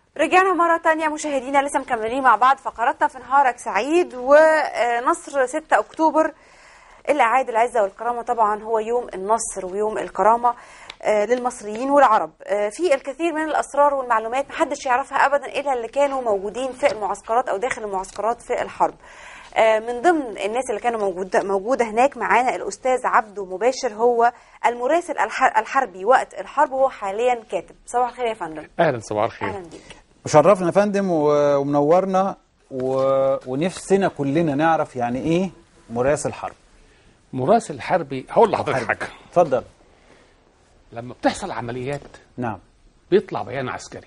رجعنا مرة تانية مشاهدينا لسه مكملين مع بعض فقراتنا في نهارك سعيد ونصر 6 أكتوبر اللي أعاد العزة والكرامة طبعا هو يوم النصر ويوم الكرامة آه، للمصريين والعرب آه، في الكثير من الأسرار والمعلومات محدش يعرفها أبدا إلا اللي كانوا موجودين في المعسكرات أو داخل المعسكرات في الحرب آه، من ضمن الناس اللي كانوا موجودة, موجودة هناك معانا الأستاذ عبده مباشر هو المراسل الح- الحربي وقت الحرب وهو حاليا كاتب صباح الخير يا فندم اهلا صباح الخير أهلا بيك مشرفنا يا فندم و- ومنورنا و... ونفسنا كلنا نعرف يعني ايه مراسل حرب مراسل حربي هقول لحضرتك حاجه اتفضل لما بتحصل عمليات نعم بيطلع بيان عسكري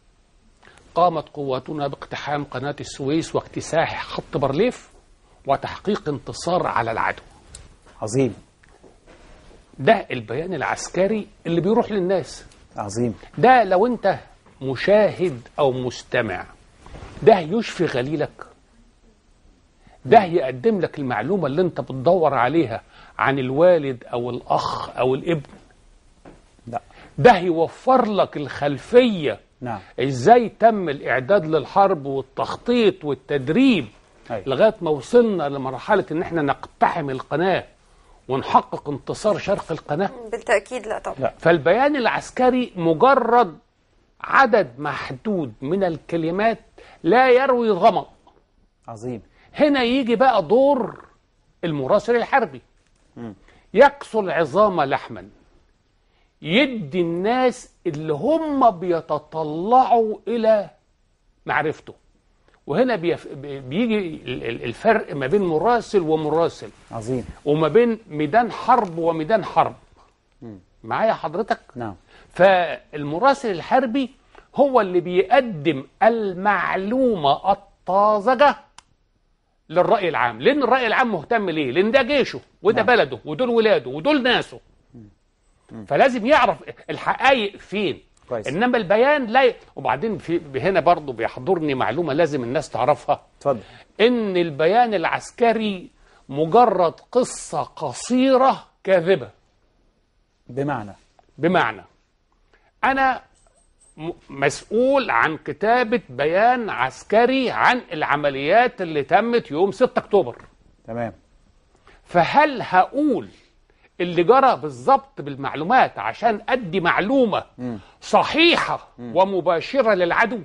قامت قواتنا باقتحام قناه السويس واكتساح خط بارليف وتحقيق انتصار على العدو عظيم ده البيان العسكري اللي بيروح للناس عظيم ده لو انت مشاهد او مستمع ده يشفي غليلك ده يقدم لك المعلومة اللي انت بتدور عليها عن الوالد او الاخ او الابن لا ده يوفر لك الخلفية نعم ازاي تم الاعداد للحرب والتخطيط والتدريب أيوة. لغاية ما وصلنا لمرحلة ان احنا نقتحم القناة ونحقق انتصار شرق القناة بالتأكيد لا طبعا لا. فالبيان العسكري مجرد عدد محدود من الكلمات لا يروي ظمأ عظيم هنا يجي بقى دور المراسل الحربي يكسو العظام لحما يدي الناس اللي هم بيتطلعوا إلى معرفته وهنا بيف... بيجي ال- ال- الفرق ما بين مراسل ومراسل عظيم وما بين ميدان حرب وميدان حرب معايا حضرتك نعم فالمراسل الحربي هو اللي بيقدم المعلومة الطازجة للرأي العام لأن الرأي العام مهتم ليه لأن ده جيشه وده نعم. بلده ودول ولاده ودول ناسه فلازم يعرف الحقائق فين كويس. انما البيان لا ي... وبعدين في هنا برضه بيحضرني معلومه لازم الناس تعرفها اتفضل ان البيان العسكري مجرد قصه قصيره كاذبه بمعنى بمعنى أنا م- مسؤول عن كتابة بيان عسكري عن العمليات اللي تمت يوم 6 أكتوبر تمام فهل هقول اللي جرى بالظبط بالمعلومات عشان أدي معلومة صحيحة ومباشرة للعدو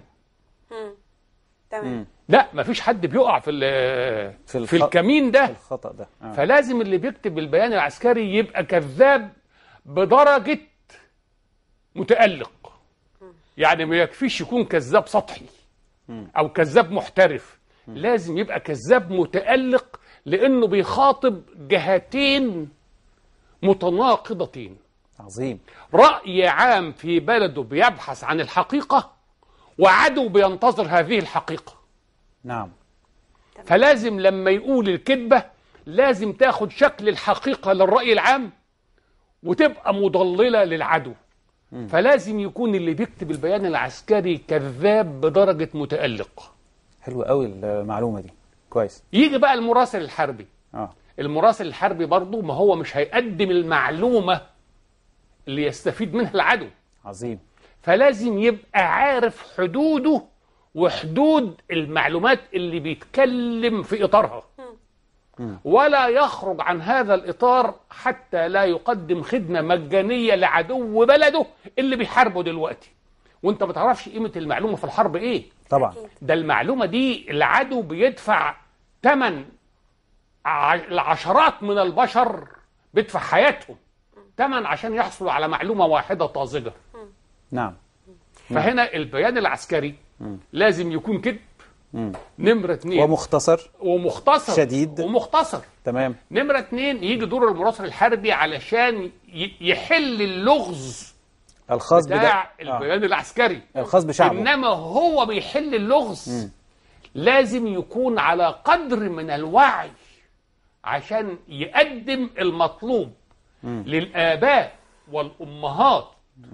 تمام لا مفيش حد بيقع في, ال- في الخ- في الكمين ده الخطأ ده آه. فلازم اللي بيكتب البيان العسكري يبقى كذاب بدرجة متألق يعني ما يكفيش يكون كذاب سطحي أو كذاب محترف لازم يبقى كذاب متألق لأنه بيخاطب جهتين متناقضتين عظيم رأي عام في بلده بيبحث عن الحقيقة وعدو بينتظر هذه الحقيقة نعم فلازم لما يقول الكذبة لازم تاخد شكل الحقيقة للرأي العام وتبقى مضللة للعدو فلازم يكون اللي بيكتب البيان العسكري كذاب بدرجة متألق حلوة قوي المعلومة دي كويس يجي بقى المراسل الحربي اه المراسل الحربي برضه ما هو مش هيقدم المعلومة اللي يستفيد منها العدو عظيم فلازم يبقى عارف حدوده وحدود المعلومات اللي بيتكلم في إطارها ولا يخرج عن هذا الإطار حتى لا يقدم خدمة مجانية لعدو بلده اللي بيحاربه دلوقتي وانت ما تعرفش قيمة المعلومة في الحرب ايه طبعا أكيد. ده المعلومة دي العدو بيدفع ثمن العشرات من البشر بيدفع حياتهم ثمن عشان يحصلوا على معلومة واحدة طازجة نعم فهنا البيان العسكري لازم يكون كذب مم. نمرة اتنين ومختصر ومختصر شديد. ومختصر تمام نمرة اتنين يجي دور المراسل الحربي علشان ي- يحل اللغز الخاص بدا بتاع آه. البيان العسكري الخاص بشعبه انما هو بيحل اللغز لازم يكون على قدر من الوعي عشان يقدم المطلوب للآباء والأمهات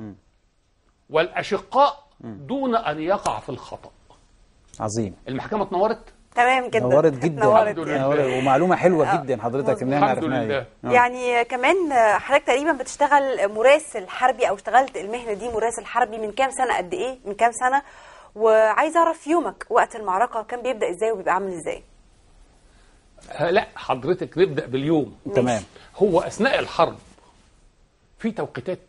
والأشقاء دون أن يقع في الخطأ عظيم المحكمة اتنورت تمام جدا نورت جدا نورت الحمد يعني. لله. نورت. ومعلومة حلوة جدا حضرتك ان احنا الحمد عرفناها لله. دي. آه. يعني كمان حضرتك تقريبا بتشتغل مراسل حربي او اشتغلت المهنه دي مراسل حربي من كام سنه قد ايه من كام سنه وعايزه اعرف يومك وقت المعركه كان بيبدا ازاي وبيبقى عامل ازاي ها، لا حضرتك نبدا باليوم تمام هو اثناء الحرب في توقيتات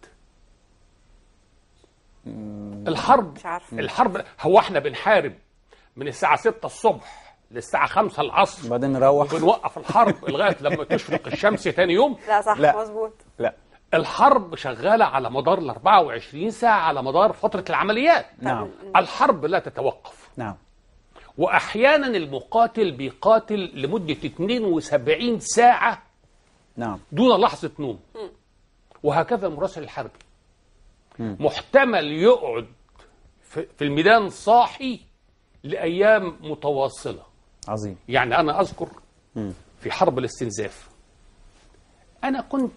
الحرب مش عارفة. الحرب هو احنا بنحارب من الساعه 6 الصبح للساعه 5 العصر وبعدين نروح وبنوقف الحرب لغايه لما تشرق الشمس تاني يوم لا صح لا. مظبوط لا الحرب شغاله على مدار ال 24 ساعه على مدار فتره العمليات نعم الحرب لا تتوقف نعم واحيانا المقاتل بيقاتل لمده 72 ساعه نعم دون لحظه نوم وهكذا المراسل الحربي محتمل يقعد في في الميدان صاحي لايام متواصله عظيم يعني انا اذكر في حرب الاستنزاف انا كنت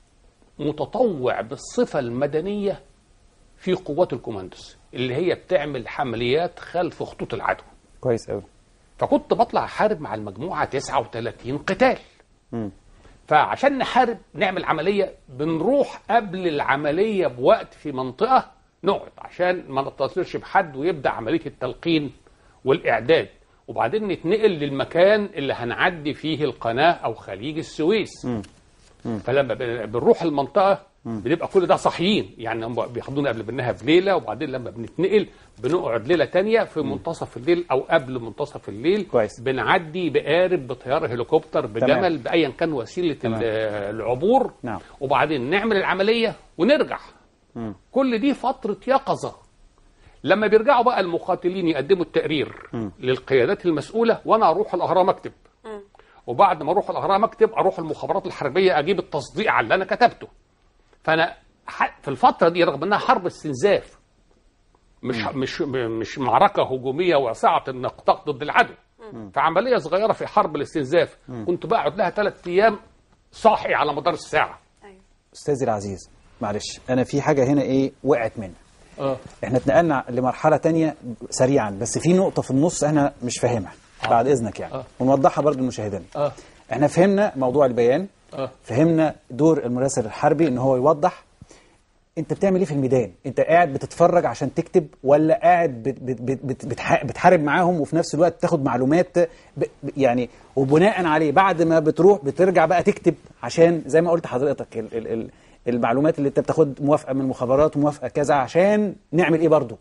متطوع بالصفه المدنيه في قوات الكوماندوس اللي هي بتعمل عمليات خلف خطوط العدو كويس قوي فكنت بطلع احارب مع المجموعه 39 قتال مم. فعشان نحارب نعمل عمليه بنروح قبل العمليه بوقت في منطقه نقعد عشان ما نتصلش بحد ويبدا عمليه التلقين والاعداد وبعدين نتنقل للمكان اللي هنعدي فيه القناه او خليج السويس فلما ب- بنروح المنطقه بنبقى كل ده صاحيين يعني هم بياخدونا قبل منها بليله وبعدين لما بنتنقل بنقعد ليله تانية في منتصف الليل او قبل منتصف الليل كويس. بنعدي بقارب بطياره هليكوبتر بجمل تمام. بايا كان وسيله تمام. ال- العبور نعم. وبعدين نعمل العمليه ونرجع كل دي فتره يقظه لما بيرجعوا بقى المقاتلين يقدموا التقرير للقيادات المسؤوله وانا اروح الاهرام اكتب وبعد ما اروح الاهرام اكتب اروح المخابرات الحربيه اجيب التصديق على اللي انا كتبته فانا ح- في الفتره دي رغم انها حرب استنزاف مش مش مش معركه هجوميه واسعه النقاط ضد العدو فعمليه صغيره في حرب الاستنزاف كنت بقعد لها ثلاث ايام صاحي على مدار الساعه ايوه استاذي العزيز معلش انا في حاجه هنا ايه وقعت مني اه احنا اتنقلنا لمرحله تانية سريعا بس في نقطه في النص احنا مش فاهمها بعد اذنك يعني آه. ونوضحها برضو للمشاهدين اه احنا فهمنا موضوع البيان اه فهمنا دور المراسل الحربي ان هو يوضح انت بتعمل ايه في الميدان انت قاعد بتتفرج عشان تكتب ولا قاعد بت بت بت بت بتح- بتحارب معاهم وفي نفس الوقت تاخد معلومات ب ب- يعني وبناء عليه بعد ما بتروح بترجع بقى تكتب عشان زي ما قلت حضرتك ال ال ال المعلومات اللي انت بتاخد موافقه من المخابرات وموافقه كذا عشان نعمل ايه برضو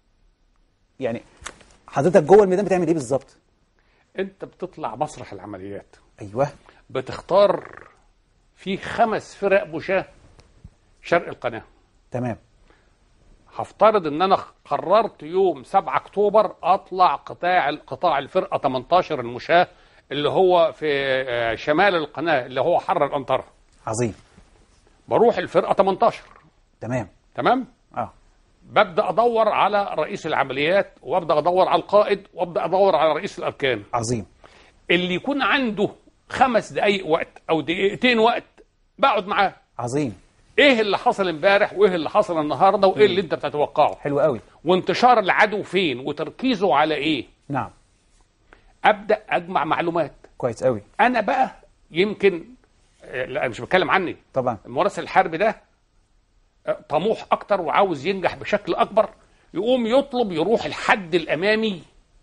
يعني حضرتك جوه الميدان بتعمل ايه بالظبط انت بتطلع مسرح العمليات ايوه بتختار في خمس فرق مشاة شرق القناه تمام هفترض ان انا قررت يوم 7 اكتوبر اطلع قطاع قطاع الفرقه 18 المشاة اللي هو في آه، شمال القناه اللي هو حر الانطره عظيم بروح الفرقه 18 تمام تمام اه ببدا ادور على رئيس العمليات وابدا ادور على القائد وابدا ادور على رئيس الاركان عظيم اللي يكون عنده خمس دقايق وقت او دقيقتين وقت بقعد معاه عظيم ايه اللي حصل امبارح وايه اللي حصل النهارده وايه اللي انت بتتوقعه حلو قوي وانتشار العدو فين وتركيزه على ايه نعم ابدا اجمع معلومات كويس قوي انا بقى يمكن آه، لا مش بتكلم عني طبعا المراسل الحربي ده آه، طموح اكتر وعاوز ينجح بشكل اكبر يقوم يطلب يروح الحد الامامي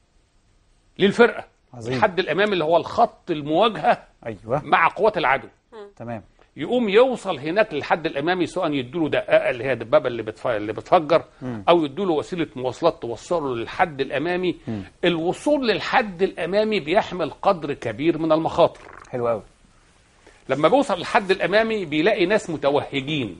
للفرقه عظيم. الحد الامامي اللي هو الخط المواجهه ايوه مع قوات العدو تمام يقوم يوصل هناك للحد الامامي سواء يديله دقائق اللي هي دبابه اللي بتف... اللي بتفجر او يديله وسيله مواصلات توصله للحد الامامي الوصول للحد الامامي بيحمل قدر كبير من المخاطر حلو قوي لما بيوصل للحد الامامي بيلاقي ناس متوهجين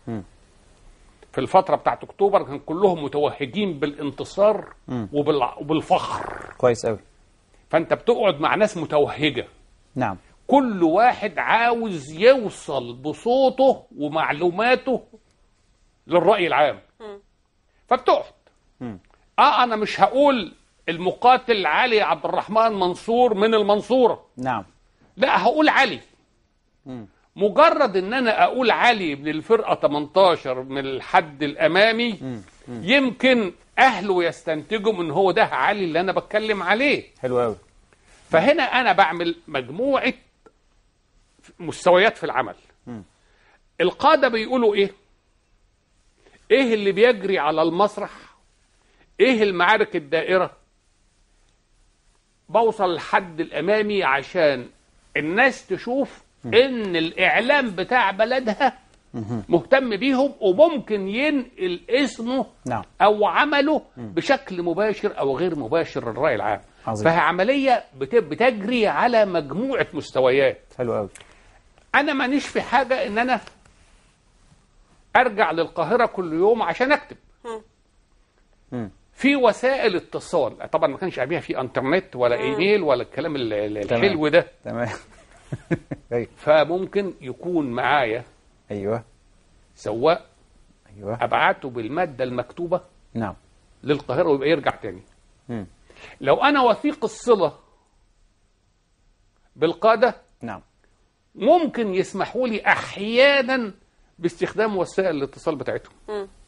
في الفتره بتاعت اكتوبر كان كلهم متوهجين بالانتصار وبالع... وبالفخر كويس قوي فانت بتقعد مع ناس متوهجه نعم كل واحد عاوز يوصل بصوته ومعلوماته للرأي العام فبتقعد اه انا مش هقول المقاتل علي عبد الرحمن منصور من المنصورة نعم لا هقول علي مجرد ان انا اقول علي من الفرقة 18 من الحد الامامي يمكن اهله يستنتجوا من هو ده علي اللي انا بتكلم عليه حلو قوي فهنا انا بعمل مجموعه مستويات في العمل القاده بيقولوا ايه ايه اللي بيجري على المسرح ايه المعارك الدائرة بوصل للحد الامامي عشان الناس تشوف ان الاعلام بتاع بلدها مهتم بيهم وممكن ينقل اسمه نعم. او عمله بشكل مباشر او غير مباشر للراي العام عظيم. فهي عمليه بت- بتجري على مجموعه مستويات حلو قوي انا مانيش في حاجه ان انا ارجع للقاهره كل يوم عشان اكتب مم. في وسائل اتصال طبعا ما كانش قبلها في انترنت ولا ايميل ولا الكلام ال- ال- تمام. الحلو ده تمام ايوه فممكن يكون معايا ايوه سواق ايوه ابعته بالماده المكتوبه نعم للقاهره ويبقى يرجع تاني مم. لو انا وثيق الصله بالقاده نعم ممكن يسمحوا لي احيانا باستخدام وسائل الاتصال بتاعتهم